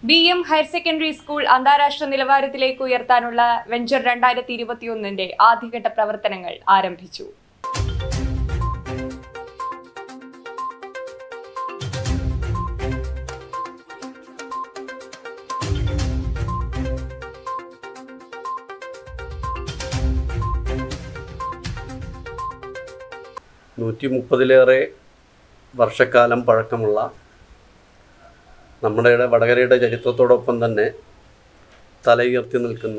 B M higher secondary school അന്താരാഷ്ട്ര നിലവാരത്തിലേക്ക് ഉയർത്താനുള്ള venture രണ്ടായിരത്തി ഇരുപത്തിയൊന്നിന്റെ ആദ്യഘട്ട പ്രവർത്തനങ്ങൾ ആരംഭിച്ചു നൂറ്റി മുപ്പതിലേറെ വർഷക്കാലം പഴക്കമുള്ള നമ്മുടെ വടകരയുടെ ചരിത്രത്തോടൊപ്പം തന്നെ തലയുയർത്തി നിൽക്കുന്ന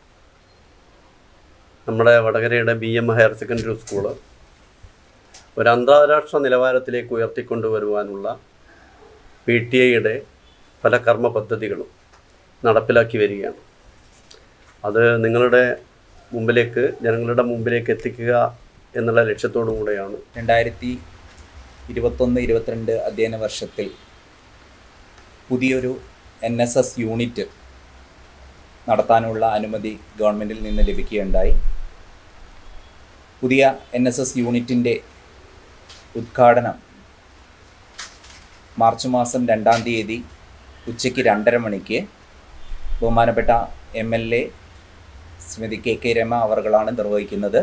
നമ്മുടെ വടകരയുടെ B M higher secondary school ഒരു അന്താരാഷ്ട്ര നിലവാരത്തിലേക്ക് ഉയർത്തിക്കൊണ്ടുവരുവാനുള്ള പി ടി ഐയുടെ പല കർമ്മ പദ്ധതികളും നടപ്പിലാക്കി വരികയാണ് അത് നിങ്ങളുടെ മുമ്പിലേക്ക് ജനങ്ങളുടെ മുമ്പിലേക്ക് എത്തിക്കുക എന്നുള്ള ലക്ഷ്യത്തോടു കൂടെയാണ് രണ്ടായിരത്തി ഇരുപത്തൊന്ന് ഇരുപത്തിരണ്ട് അധ്യയന വർഷത്തിൽ പുതിയൊരു എൻ എസ് എസ് യൂണിറ്റ് നടത്താനുള്ള അനുമതി ഗവൺമെൻറ്റിൽ നിന്ന് ലഭിക്കുകയുണ്ടായി പുതിയ എൻ എസ് എസ് യൂണിറ്റിൻ്റെ ഉദ്ഘാടനം മാർച്ച് മാസം രണ്ടാം തീയതി ഉച്ചയ്ക്ക് രണ്ടര മണിക്ക് ബഹുമാനപ്പെട്ട M L A Shrimati K K Rema അവർകളാണ് നിർവഹിക്കുന്നത്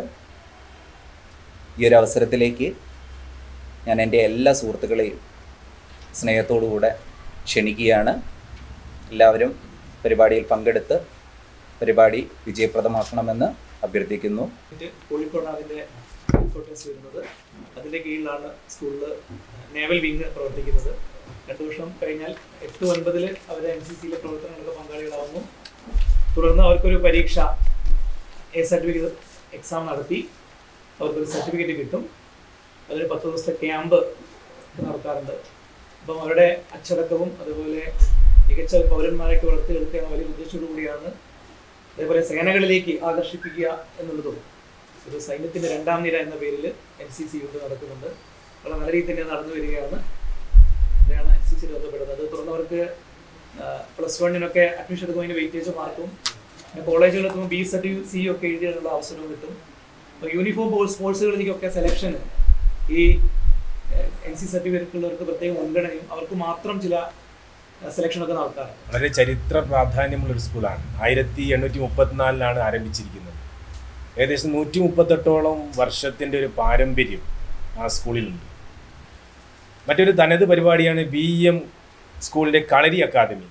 ഈ ഒരു അവസരത്തിലേക്ക് ഞാൻ എൻ്റെ എല്ലാ സുഹൃത്തുക്കളെയും സ്നേഹത്തോടുകൂടെ ക്ഷണിക്കുകയാണ് എല്ലാവരും പരിപാടിയിൽ പങ്കെടുത്ത് പരിപാടി വിജയപ്രദമാക്കണമെന്ന് അഭ്യർത്ഥിക്കുന്നു ഇത് കോഴിക്കോടാണ് അതിൻ്റെ ക്വാർട്ടേഴ്സ് വരുന്നത് അതിൻ്റെ കീഴിലാണ് സ്കൂളിൽ നേവൽ വിങ് പ്രവർത്തിക്കുന്നത് രണ്ട് വർഷം കഴിഞ്ഞാൽ എട്ട് ഒൻപതിൽ അവർ എൻ സി സിയിലെ പ്രവർത്തനങ്ങൾക്ക് പങ്കാളികളാവുന്നു തുടർന്ന് അവർക്കൊരു പരീക്ഷ എ സർട്ടിഫിക്കറ്റ് എക്സാം നടത്തി അവർക്കൊരു സർട്ടിഫിക്കറ്റ് കിട്ടും അതൊരു പത്ത് ദിവസത്തെ ക്യാമ്പ് നടത്താറുണ്ട് അപ്പം അവരുടെ അച്ചടക്കവും അതുപോലെ മികച്ച പൗരന്മാരൊക്കെ വളർത്തിയെടുക്കുക എന്ന വലിയ ഉദ്ദേശത്തോടു കൂടിയാണ് അതേപോലെ സേനകളിലേക്ക് ആകർഷിപ്പിക്കുക എന്നുള്ളതും ഒരു സൈന്യത്തിന്റെ രണ്ടാം നിര എന്ന പേരിൽ എൻ സി സി കൊണ്ട് നടക്കുന്നുണ്ട് വളരെ നല്ല രീതിയിൽ തന്നെ നടന്നു വരികയാണ് ഇതാണ് എൻ സി സി ബന്ധപ്പെടുന്നത് അത് തുടർന്നവർക്ക് പ്ലസ് വണ്ണിനൊക്കെ അഡ്മിഷൻ എടുക്കുമ്പോൾ വെയിറ്റേജ് മാർക്കും പിന്നെ കോളേജുകളിൽ എത്തുമ്പോൾ ബി സർട്ടിഫിക്കറ്റ് സി ഒക്കെ എഴുതിയാലുള്ള അവസരവും കിട്ടും അപ്പോൾ യൂണിഫോം സ്പോർട്സുകളിലേക്കൊക്കെ സെലക്ഷൻ ഈ എൻ സി സർട്ടിഫിക്കറ്റ് ഉള്ളവർക്ക് പ്രത്യേകം മുൻഗണനയും അവർക്ക് മാത്രം ചില സെലക്ഷൻ ഒക്കെ നടത്താറുണ്ട് വളരെ ചരിത്ര പ്രാധാന്യമുള്ള ഒരു സ്കൂളാണ് ആയിരത്തി എണ്ണൂറ്റി മുപ്പത്തിനാലിലാണ് ആരംഭിച്ചിരിക്കുന്നത് ഏകദേശം നൂറ്റി മുപ്പത്തെട്ടോളം വർഷത്തിൻ്റെ ഒരു പാരമ്പര്യം ആ സ്കൂളിലുണ്ട് മറ്റൊരു തനത് പരിപാടിയാണ് ബി എം സ്കൂളിൻ്റെ കളരി അക്കാദമി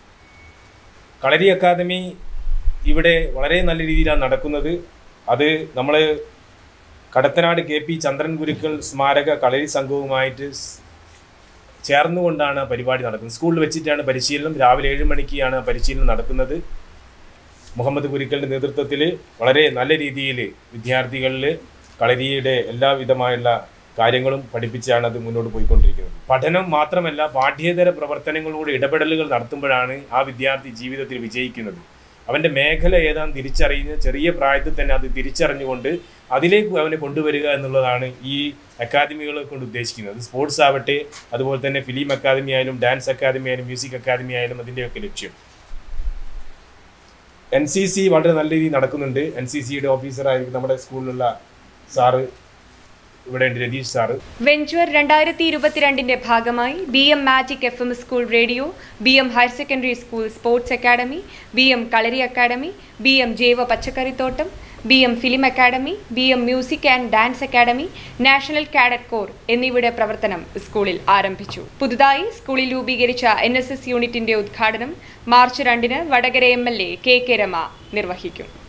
കളരി അക്കാദമി ഇവിടെ വളരെ നല്ല രീതിയിലാണ് നടക്കുന്നത് അത് നമ്മൾ കടത്തനാട് കെ പി ചന്ദ്രൻ ഗുരുക്കൾ സ്മാരക കളരി സംഘവുമായിട്ട് സ് ചേർന്നുകൊണ്ടാണ് ആ പരിപാടി നടക്കുന്നത് സ്കൂളിൽ വെച്ചിട്ടാണ് പരിശീലനം രാവിലെ ഏഴ് മണിക്കാണ് പരിശീലനം നടക്കുന്നത് മുഹമ്മദ് കുരിക്കലിൻ്റെ നേതൃത്വത്തിൽ വളരെ നല്ല രീതിയിൽ വിദ്യാർത്ഥികളിൽ കളരിയുടെ എല്ലാവിധമായുള്ള കാര്യങ്ങളും പഠിപ്പിച്ചാണ് അത് മുന്നോട്ട് പോയിക്കൊണ്ടിരിക്കുന്നത് പഠനം മാത്രമല്ല പാഠ്യേതര പ്രവർത്തനങ്ങളോട് ഇടപെടലുകൾ നടത്തുമ്പോഴാണ് ആ വിദ്യാർത്ഥി ജീവിതത്തിൽ വിജയിക്കുന്നത് അവൻ്റെ മേഖല ഏതാന്ന് തിരിച്ചറിയുന്ന ചെറിയ പ്രായത്തിൽ തന്നെ അത് തിരിച്ചറിഞ്ഞുകൊണ്ട് അതിലേക്ക് അവനെ കൊണ്ടുവരിക എന്നുള്ളതാണ് ഈ അക്കാദമികളെ കൊണ്ട് ഉദ്ദേശിക്കുന്നത് സ്പോർട്സ് ആവട്ടെ അതുപോലെ തന്നെ ഫിലിം അക്കാദമി ആയാലും ഡാൻസ് അക്കാദമി ആയാലും മ്യൂസിക് അക്കാദമി ആയാലും അതിൻ്റെയൊക്കെ ലക്ഷ്യം എൻ സി സി വളരെ നല്ല രീതിയിൽ നടക്കുന്നുണ്ട് എൻ സി സിയുടെ ഓഫീസറായിരിക്കും നമ്മുടെ സ്കൂളിലുള്ള സാറ് ഇവിടെ ഉണ്ട് രതീഷ് സാറ് വെഞ്ചർ രണ്ടായിരത്തി ഇരുപത്തിരണ്ടിന്റെ ഭാഗമായി B M magic F M school radio B M higher secondary school sports academy B M kalari academy B M ജൈവ പച്ചക്കറിത്തോട്ടം B M film academy B M music and dance academy national cadet corps എന്നിവയുടെ പ്രവർത്തനം സ്കൂളിൽ ആരംഭിച്ചു പുതുതായി സ്കൂളിൽ രൂപീകരിച്ച N S S യൂണിറ്റിന്റെ ഉദ്ഘാടനം മാർച്ച് രണ്ടിന് Vadakara M L A K K Rema നിർവഹിക്കും